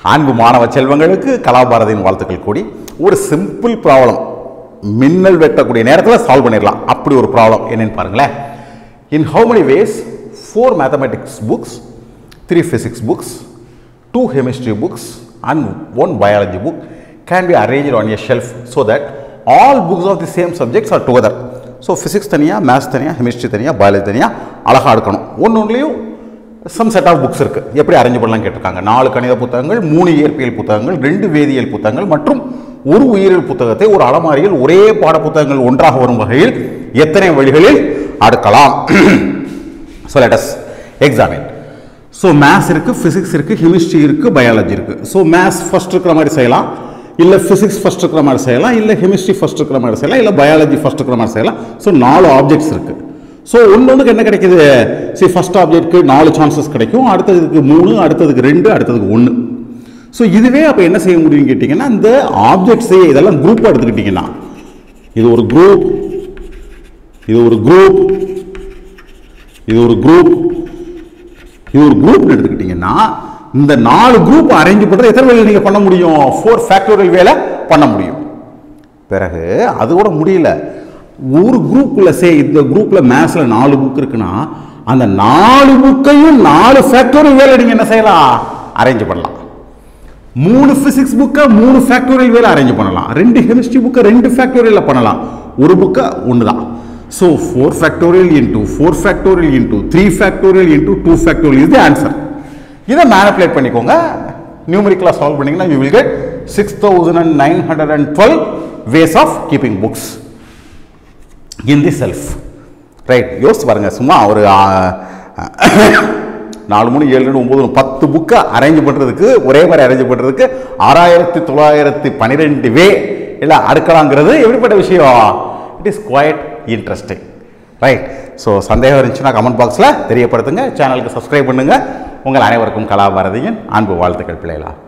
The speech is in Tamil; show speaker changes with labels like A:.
A: அன்பு மாணவ செல்வங்களுக்கு கலாபாரதியின் வாழ்த்துக்கள் கூடி ஒரு சிம்பிள் ப்ராப்ளம் மின்னல் வெட்டக்கூடிய நேரத்தில் சால்வ் பண்ணிடலாம் அப்படி ஒரு ப்ராப்ளம் என்னன்னு பாருங்களேன் in how many ways four mathematics books three physics books two chemistry books and one biology book can be arranged on a shelf so that all books of the same subjects are together so physics தனியாக மேத்ஸ் தனியாக கெமிஸ்ட்ரி தனியாக பயாலஜி தனியாக அழகாக எடுக்கணும் ஒன்று ஒன்றுலையும் சம் செட் ஆஃப் புக்ஸ் இருக்குது எப்படி அரேஞ்ச் பண்ணலாம் கேட்டிருக்காங்க நாலு கணித புத்தகங்கள் மூணு இயற்பியல் புத்தகங்கள் ரெண்டு வேதியியல் புத்தகங்கள் மற்றும் ஒரு உயிரியல் புத்தகத்தை ஒரு அலமாரியில் ஒரே பாட புத்தகங்கள் ஒன்றாக வரும் வகையில் எத்தனை வழிகளில் அடுக்கலாம் so let's examine so maths இருக்குது ஃபிசிக்ஸ் இருக்குது கெமிஸ்ட்ரி இருக்குது பயாலஜி இருக்குது ஸோ மேத்ஸ் ஃபர்ஸ்ட் இருக்கிற மாதிரி செய்யலாம் இல்லை ஃபிசிக்ஸ் ஃபர்ஸ்ட் இருக்கிற மாதிரி செய்யலாம் இல்லை கெமிஸ்ட்ரி ஃபர்ஸ்ட் இருக்கிற மாதிரி செய்யலாம் இல்லை பயாலஜி ஃபர்ஸ்ட் இருக்கிற மாதிரி செய்யலாம் ஸோ நாலு ஆப்ஜெக்ட்ஸ் இருக்குது ஸோ ஒன்று என்ன கிடைக்குது சரி ஃபர்ஸ்ட் ஆப்ஜெக்ட்க்கு நாலு சான்சஸ் கிடைக்கும் அடுத்ததுக்கு மூணு அடுத்ததுக்கு ரெண்டு அடுத்ததுக்கு ஒன்று ஸோ இதுவே அப்போ என்ன செய்ய முடியும்னு கேட்டிங்கன்னா இந்த ஆப்ஜெக்ட்ஸே இதெல்லாம் குரூப்பாக எடுத்துக்கிட்டிங்கன்னா இது ஒரு குரூப் இது ஒரு குரூப் இது ஒரு குரூப் இது ஒரு குரூப் எடுத்துக்கிட்டிங்கன்னா இந்த நாலு குரூப் அரேஞ்ச் பண்ணுறது எத்தனை வேலை நீங்கள் பண்ண முடியும் ஃபோர் ஃபேக்டோரியல் வேலை பண்ண முடியும் பிறகு அது கூட முடியல ஒரு குரூப்பில் சே இந்த குரூப்பில் மேத்ஸில் நாலு புக் இருக்குன்னா அந்த நாலு புக்கையும் நாலு ஃபேக்டோரியல் வேலை நீங்கள் என்ன செய்யலாம் அரேஞ்ச் பண்ணலாம் மூணு ஃபிசிக்ஸ் புக்கை மூணு ஃபேக்டோரியல் வேலை அரேஞ்ச் பண்ணலாம் ரெண்டு கெமிஸ்ட்ரி புக்கை ரெண்டு ஃபேக்டோரியலில் பண்ணலாம் ஒரு புக்கை ஒன்று தான் so four factorial into four factorial into three factorial into two factorial இது ஆன்சர் இதை மேனிப்புலேட் பண்ணிக்கோங்க நியூமரிக்கலாக சால்வ் பண்ணிங்கன்னா you will get six thousand and nine hundred and twelve ways of keeping books in the shelf right யோசிச்சு பாருங்க சும்மா ஒரு ஆ, நாலு மூணு ஏழு ரெண்டு ஒம்பது பத்து புக்கை அரேஞ்ச் பண்ணுறதுக்கு ஒரே மாதிரி அரேஞ்ச் பண்ணுறதுக்கு ஆறாயிரத்தி தொள்ளாயிரத்தி பன்னிரெண்டு வே இல்லை அடுக்கலாங்கிறது எப்படிப்பட்ட விஷயம் it is quite interesting right so சந்தேகம் இருந்துச்சுன்னா கமெண்ட் பாக்ஸில் தெரியப்படுத்துங்க சேனலுக்கு சப்ஸ்கிரைப் பண்ணுங்கள் உங்கள் அனைவருக்கும் கலாபாரதியின் அன்பு வாழ்த்துக்கள் பிள்ளைகளா